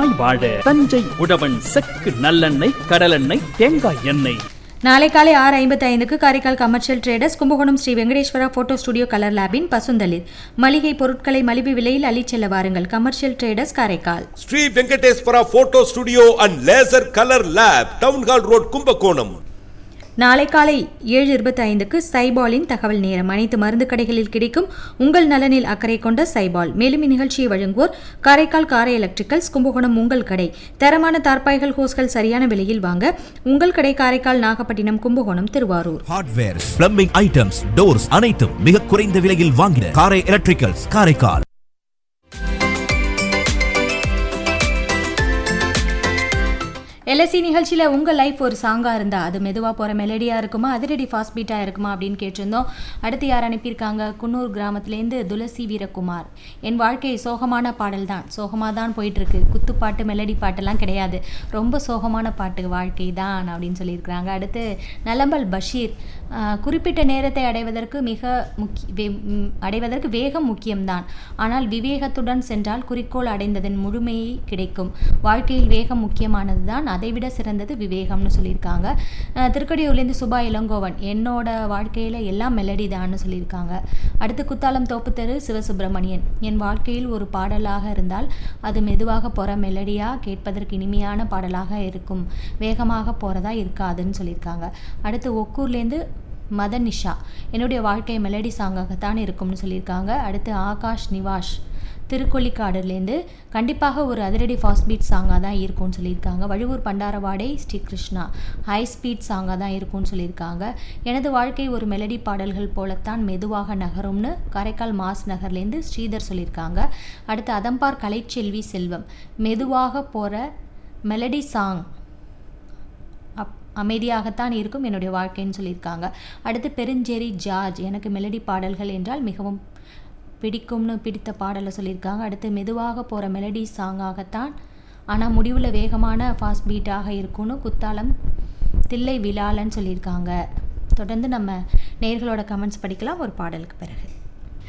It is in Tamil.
நலமாய் வாழ தஞ்சை உழவன் செக்கு நல்லெண்ணெய் கடலெண்ணெய் தேங்காய் எண்ணெய் நாளை காலை ஆறு ஐம்பத்தி ஐந்துக்கு Karaikal commercial traders Kumbakonam Sri Venkateswara photo studio colour லேபின் பசுந்தளிர் மளிகை பொருட்களை மலிவு விலையில் அள்ளிச் செல்ல வாருங்கள் commercial traders Karaikal Sri Venkateswara photo studio and laser colour lab town hall road Kumbakonam நாளை காலை ஏழு இருபத்தி ஐந்துக்கு சைபாலின் தகவல் நேரம் அனைத்து மருந்து கடைகளில் கிடைக்கும் உங்கள் நலனில் அக்கறை கொண்ட சைபால் மேலும் இந்நிகழ்ச்சியை வழங்குவோர் காரைக்கால் காரை எலக்ட்ரிக்கல்ஸ் கும்பகோணம் உங்கள் கடை தரமான தார்பாய்கள் ஹோஸ்கள் சரியான விலையில் வாங்க உங்கள் கடை Karaikal Nagapattinam Kumbakonam Thiruvarur hardware plumbing items doors அனைத்தும் மிக குறைந்த விலையில் வாங்கின காரை எலக்ட்ரிக்கல்ஸ் காரைக்கால் எல்எஸ்சி நிகழ்ச்சியில் உங்கள் லைஃப் ஒரு சாங்காக இருந்தால் அது மெதுவாக போகிற மெலடியாக இருக்குமா அதிரடி ஃபாஸ்ட் பீட்டாக இருக்குமா அப்படின்னு கேட்டிருந்தோம் அடுத்து யார் அனுப்பியிருக்காங்க குன்னூர் கிராமத்துலேருந்து துளசி வீரகுமார் என் வாழ்க்கை சோகமான பாடல் தான் சோகமாக தான் போயிட்டுருக்கு குத்துப்பாட்டு மெலடி பாட்டெல்லாம் கிடையாது ரொம்ப சோகமான பாட்டு வாழ்க்கை தான் அப்படின்னு சொல்லியிருக்கிறாங்க அடுத்து நலம்பல் பஷீர் ஆஹ், குறிப்பிட்ட நேரத்தை அடைவதற்கு மிக முக்கிய வே- ம், அடைவதற்கு வேகம் முக்கியம்தான் ஆனால் விவேகத்துடன் சென்றால் குறிக்கோள் அடைந்ததன் முழுமையை கிடைக்கும் வாழ்க்கையில் வேகம் முக்கியமானது தான் அதைவிட சிறந்தது விவேகம்னு சொல்லியிருக்காங்க அஹ், திருக்கடியூர்லேருந்து சுபா இளங்கோவன் என்னோட வாழ்க்கையில் எல்லாம் மெலடி தான்னு சொல்லியிருக்காங்க அடுத்து குத்தாலம் தோப்பு தெரு சிவசுப்பிரமணியன் என் வாழ்க்கையில் ஒரு பாடலாக இருந்தால் அது மெதுவாக போகிற மெலடியாக கேட்பதற்கு இனிமையான பாடலாக இருக்கும் வேகமாக போகிறதா இருக்காதுன்னு சொல்லியிருக்காங்க அடுத்து ஒக்கூர்லேருந்து மதன் நிஷா என்னுடைய வாழ்க்கை மெலடி சாங்காகத்தான் இருக்கும்னு சொல்லியிருக்காங்க அடுத்து ஆகாஷ் நிவாஷ் திருக்கொல்லிக்காடுலேருந்து கண்டிப்பாக ஒரு அதிரடி ஃபாஸ்ட் பீட் சாங்காக தான் இருக்கும்னு சொல்லியிருக்காங்க வழுவூர் பண்டாரவாடை ஸ்ரீ கிருஷ்ணா ஹை ஸ்பீட் சாங்காக தான் இருக்கும்னு சொல்லியிருக்காங்க எனது வாழ்க்கை ஒரு மெலடி பாடல்கள் போலத்தான் மெதுவாக நகரும்னு காரைக்கால் மாஸ் நகர்லேருந்து ஸ்ரீதர் சொல்லியிருக்காங்க அடுத்து அதம்பார் கலைச்செல்வி செல்வம் மெதுவாக போகிற மெலடி சாங் அப் அமைதியாகத்தான் இருக்கும் என்னுடைய வாழ்க்கைன்னு சொல்லியிருக்காங்க அடுத்து பெருஞ்சேரி ஜார்ஜ் எனக்கு மெலடி பாடல்கள் என்றால் மிகவும் பிடிக்கும்னு பிடித்த பாடலை சொல்லியிருக்காங்க அடுத்து மெதுவாக போகிற மெலடி சாங்காகத்தான் ஆனால் முடிவில் வேகமான ஃபாஸ்ட் பீட்டாக இருக்கும்னு குத்தாலம் தில்லை விழாலன்னு சொல்லியிருக்காங்க தொடர்ந்து நம்ம நேர்களோட கமெண்ட்ஸ் படிக்கலாம் ஒரு பாடலுக்கு பிறகு